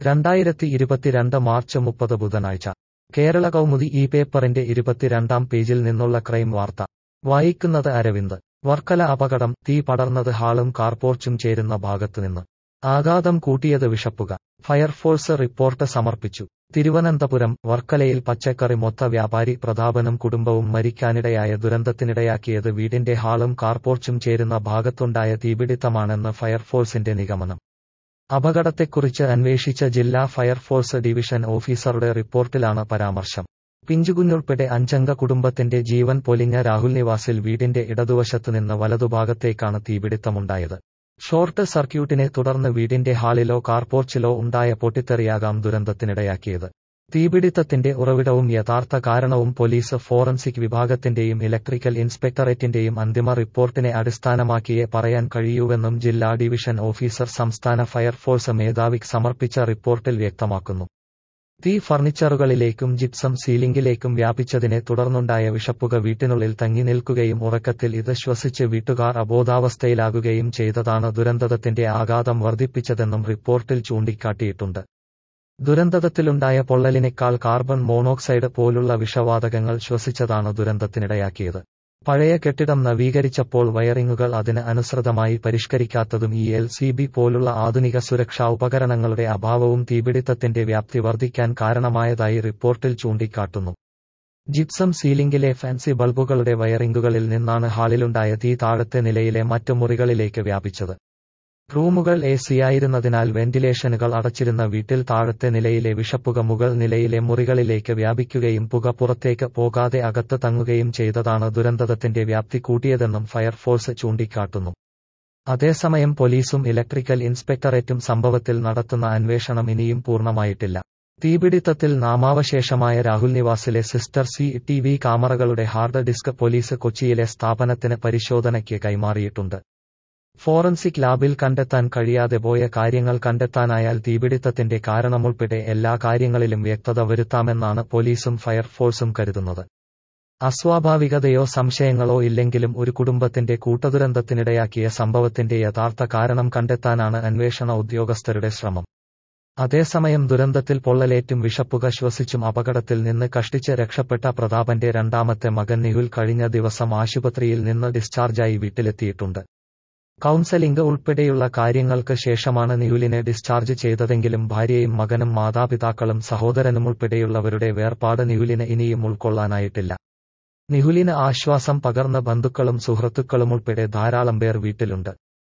രണ്ടായിരത്തി ഇരുപത്തിരണ്ട് മാർച്ച് മുപ്പത് ബുധനാഴ്ച കേരള കൗമുദി ഈ പേപ്പറിന്റെ ഇരുപത്തിരണ്ടാം പേജിൽ നിന്നുള്ള ക്രൈം വാർത്ത വായിക്കുന്നത് അരവിന്ദ് വർക്കല അപകടം തീ പടർന്നത് ഹാളും കാർപോർച്ചും ചേരുന്ന ഭാഗത്തുനിന്ന് ആഘാതം കൂട്ടിയത് വിഷപ്പുക ഫയർഫോഴ്സ് റിപ്പോർട്ട് സമർപ്പിച്ചു തിരുവനന്തപുരം വർക്കലയിൽ പച്ചക്കറി മൊത്ത വ്യാപാരി പ്രതാപനും കുടുംബവും മരിക്കാനിടയായ ദുരന്തത്തിനിടയാക്കിയത് വീടിന്റെ ഹാളും കാർപോർച്ചും ചേരുന്ന ഭാഗത്തുണ്ടായ തീപിടിത്തമാണെന്ന് ഫയർഫോഴ്സിന്റെ നിഗമനം അപകടത്തെക്കുറിച്ച് അന്വേഷിച്ച ജില്ലാ ഫയർഫോഴ്സ് ഡിവിഷൻ ഓഫീസറുടെ റിപ്പോർട്ടിലാണ് പരാമർശം പിഞ്ചുകുഞ്ഞുൾപ്പെടെ അഞ്ചംഗ കുടുംബത്തിന്റെ ജീവൻ പൊലിഞ്ഞ രാഹുൽ നിവാസിൽ വീടിന്റെ ഇടതുവശത്തുനിന്ന് വലതുഭാഗത്തേക്കാണ് തീപിടിത്തമുണ്ടായത് ഷോർട്ട് സർക്യൂട്ടിനെ തുടർന്ന് വീടിന്റെ ഹാളിലോ കാർപോർച്ചിലോ ഉണ്ടായ പൊട്ടിത്തെറിയാകാം ദുരന്തത്തിനിടയാക്കിയത് തീപിടിത്തത്തിന്റെ ഉറവിടവും യഥാർത്ഥ കാരണവും പോലീസ് ഫോറൻസിക് വിഭാഗത്തിന്റെയും ഇലക്ട്രിക്കൽ ഇൻസ്പെക്ടറേറ്റിന്റെയും അന്തിമ റിപ്പോർട്ടിനെ അടിസ്ഥാനമാക്കിയേ പറയാൻ കഴിയൂവെന്നും ജില്ലാ ഡിവിഷൻ ഓഫീസർ സംസ്ഥാന ഫയർഫോഴ്സ് മേധാവിക്ക് സമർപ്പിച്ച റിപ്പോർട്ടിൽ വ്യക്തമാക്കുന്നു തീ ഫർണിച്ചറുകളിലേക്കും ജിപ്സം സീലിംഗിലേക്കും വ്യാപിച്ചതിനെ തുടർന്നുണ്ടായ വിഷപ്പുക വീട്ടിനുള്ളിൽ തങ്ങി നിൽക്കുകയും ഉറക്കത്തിൽ ഇത് ശ്വസിച്ച് വീട്ടുകാർ അബോധാവസ്ഥയിലാകുകയും ചെയ്തതാണ് ദുരന്തത്തിന്റെ ആഘാതം വർദ്ധിപ്പിച്ചതെന്നും റിപ്പോർട്ടിൽ ചൂണ്ടിക്കാട്ടിയിട്ടുണ്ട് ദുരന്തത്തിലുണ്ടായ പൊള്ളലിനേക്കാൾ കാർബൺ മോണോക്സൈഡ് പോലുള്ള വിഷവാതകങ്ങൾ ശ്വസിച്ചതാണ് ദുരന്തത്തിനിടയാക്കിയത് പഴയ കെട്ടിടം നവീകരിച്ചപ്പോൾ വയറിങ്ങുകൾ അതിന് അനുസൃതമായി പരിഷ്കരിക്കാത്തതും ഈ എൽ സി ബി പോലുള്ള ആധുനിക സുരക്ഷാ ഉപകരണങ്ങളുടെ അഭാവവും തീപിടിത്തത്തിന്റെ വ്യാപ്തി വർദ്ധിക്കാൻ കാരണമായതായി റിപ്പോർട്ടിൽ ചൂണ്ടിക്കാട്ടുന്നു ജിപ്സം സീലിംഗിലെ ഫാൻസി ബൾബുകളുടെ വയറിങ്ങുകളിൽ നിന്നാണ് ഹാളിലുണ്ടായ തീ താഴത്തെ നിലയിലെ മറ്റു മുറികളിലേക്ക് വ്യാപിച്ചത് റൂമുകൾ എ സിയായിരുന്നതിനാൽ വെന്റിലേഷനുകൾ അടച്ചിരുന്ന വീട്ടിൽ താഴത്തെ നിലയിലെ വിഷപ്പുക മുകൾ നിലയിലെ മുറികളിലേക്ക് വ്യാപിക്കുകയും പുക പുറത്തേക്ക് പോകാതെ അകത്ത് തങ്ങുകയും ചെയ്തതാണ് ദുരന്തത്തിന്റെ വ്യാപ്തി കൂട്ടിയതെന്നും ഫയർഫോഴ്സ് ചൂണ്ടിക്കാട്ടുന്നു അതേസമയം പോലീസും ഇലക്ട്രിക്കൽ ഇൻസ്പെക്ടറേറ്റും സംഭവത്തിൽ നടത്തുന്ന അന്വേഷണം ഇനിയും പൂർണ്ണമായിട്ടില്ല തീപിടിത്തത്തിൽ നാമാവശേഷമായ രാഹുൽ നിവാസിലെ സിസ്റ്റർ സി ടി വി ക്യാമറകളുടെ ഹാർഡ് ഡിസ്ക് പോലീസ് കൊച്ചിയിലെ സ്ഥാപനത്തിന് പരിശോധനയ്ക്ക് കൈമാറിയിട്ടുണ്ട് ഫോറൻസിക് ലാബിൽ കണ്ടെത്താൻ കഴിയാതെ പോയ കാര്യങ്ങൾ കണ്ടെത്താനായാൽ തീപിടിത്തത്തിന്റെ കാരണമുൾപ്പെടെ എല്ലാ കാര്യങ്ങളിലും വ്യക്തത വരുത്താമെന്നാണ് പോലീസും ഫയർഫോഴ്സും കരുതുന്നത് അസ്വാഭാവികതയോ സംശയങ്ങളോ ഇല്ലെങ്കിലും ഒരു കുടുംബത്തിന്റെ കൂട്ടദുരന്തത്തിനിടയാക്കിയ സംഭവത്തിന്റെ യഥാർത്ഥ കാരണം കണ്ടെത്താനാണ് അന്വേഷണ ഉദ്യോഗസ്ഥരുടെ ശ്രമം അതേസമയം ദുരന്തത്തിൽ പൊള്ളലേറ്റും വിഷപ്പുക ശ്വസിച്ചും അപകടത്തിൽ നിന്ന് കഷ്ടിച്ച് രക്ഷപ്പെട്ട പ്രതാപന്റെ രണ്ടാമത്തെ മകൻ നിഹുൽ കഴിഞ്ഞ ദിവസം ആശുപത്രിയിൽ നിന്ന് ഡിസ്ചാർജായി വീട്ടിലെത്തിയിട്ടുണ്ട് കൗൺസലിംഗ് ഉൾപ്പെടെയുള്ള കാര്യങ്ങൾക്ക് ശേഷമാണ് നിഹുലിനെ ഡിസ്ചാർജ് ചെയ്തതെങ്കിലും ഭാര്യയും മകനും മാതാപിതാക്കളും സഹോദരനും ഉൾപ്പെടെയുള്ളവരുടെ വേർപാട് നിഹുലിന് ഇനിയും ഉൾക്കൊള്ളാനായിട്ടില്ല നിഹുലിന് ആശ്വാസം പകർന്ന ബന്ധുക്കളും സുഹൃത്തുക്കളും ഉൾപ്പെടെ ധാരാളം പേർ വീട്ടിലുണ്ട്